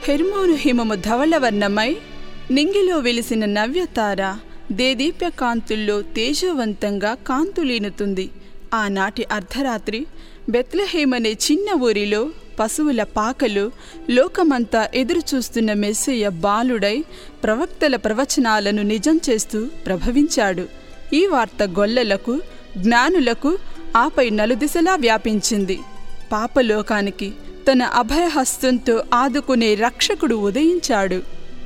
హెర్మోను హిమము ధవళవర్ణమై నింగిలో వెలిసిన నవ్యతార దేదీప్య కాంతుల్లో తేజవంతంగా కాంతులీనుతుంది ఆనాటి అర్ధరాత్రి బెత్లహేమనే చిన్న ఊరిలో పశువుల పాకలు లోకమంతా ఎదురుచూస్తున్న మెస్సయ్య బాలుడై ప్రవక్తల ప్రవచనాలను నిజం చేస్తూ ప్రభవించాడు ఈ వార్త గొల్లలకు జ్ఞానులకు ఆపై నలుదిశలా వ్యాపించింది పాపలోకానికి తన అభయహస్తంతో ఆదుకునే రక్షకుడు ఉదయించాడు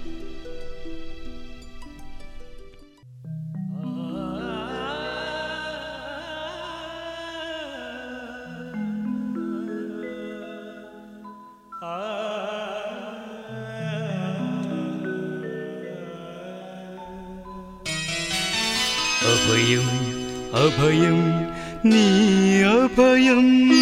అభయం అభయం నీ అభయం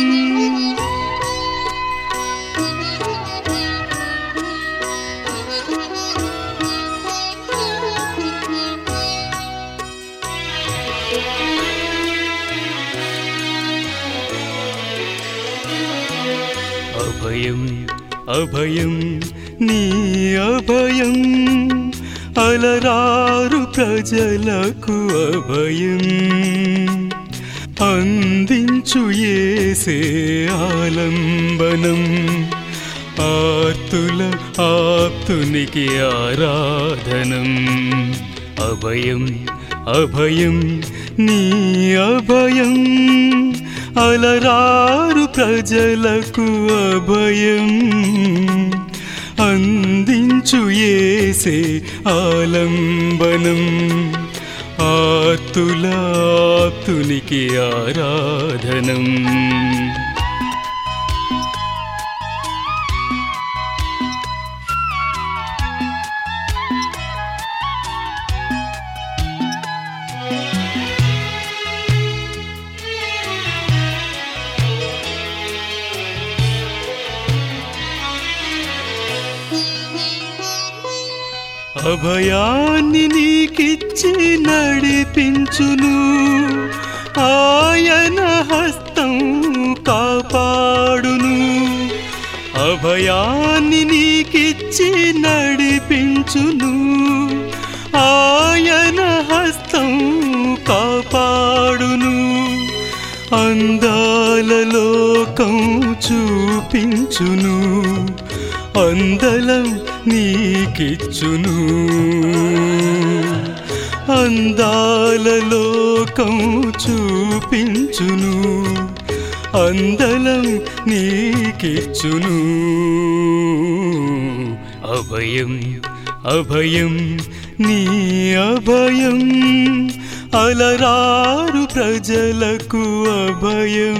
అభయం అభయం నీ అభయం అలరారు ప్రజలకు అభయం అందించు ఏసే ఆలంబనం ఆర్తుల ఆప్తునికి ఆరాధనం అభయం అభయం నీ అభయం అలరారు ప్రజలకు అభయం అందించు ఏసే ఆలంబనం ఆర్తులాప్తునికి ఆరాధనం అభయాన్ని నీకిచ్చి నడిపించును ఆయన హస్తం కాపాడును అభయాన్ని నీకిచ్చి నడిపించును ఆయన హస్తం కాపాడును అందాల లోకం చూపించును అందలం నీకిచ్చును అందాల లోకం చూపించును అందలం నీకిచ్చును అభయం అభయం నీ అభయం అలరారు ప్రజలకు అభయం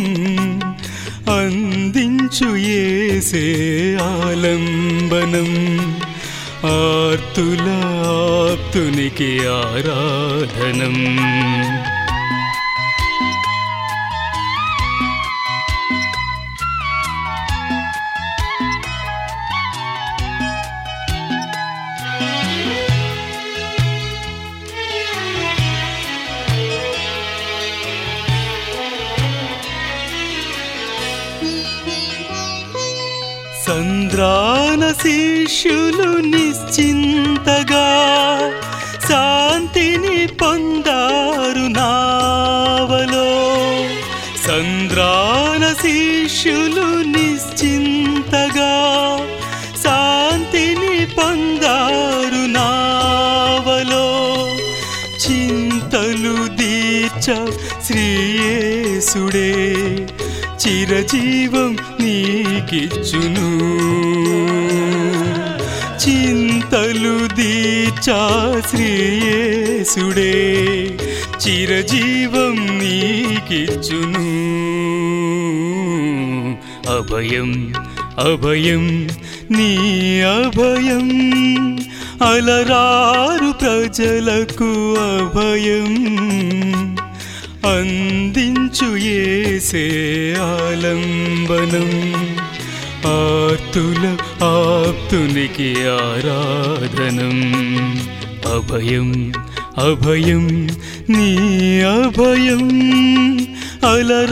అందించు ఏసే ఆలంబనం ఆర్తుల ఆప్తునికి ఆరాధనం సంద్రాన శిష్యులు నిశ్చింతగా శాంతిని పొందారు నావలో సంద్రాన శిష్యులు నిశ్చింతగా శాంతిని పొందారు నావలో చింతలు దీర్చ శ్రీయేసుడే చిరజీవం నీకిచ్చును చింతలు దీర్చా శ్రీయేసుడే చిరజీవం నీకిచ్చును అభయం అభయం నీ అభయం అలరారు ప్రజలకు అభయం అందించు ఏసే ఆలంబనం ఆర్తుల ఆప్తునికి ఆరాధనం అభయం అభయం నీ అభయం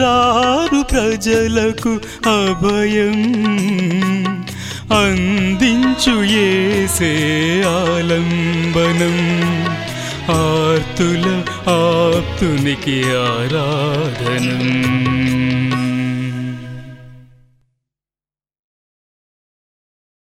అలరారు ప్రజలకు అభయం అంది ఆదరించు ఏసే ఆలంబనం ఆర్తుల ఆప్తునికి ఆరాధనం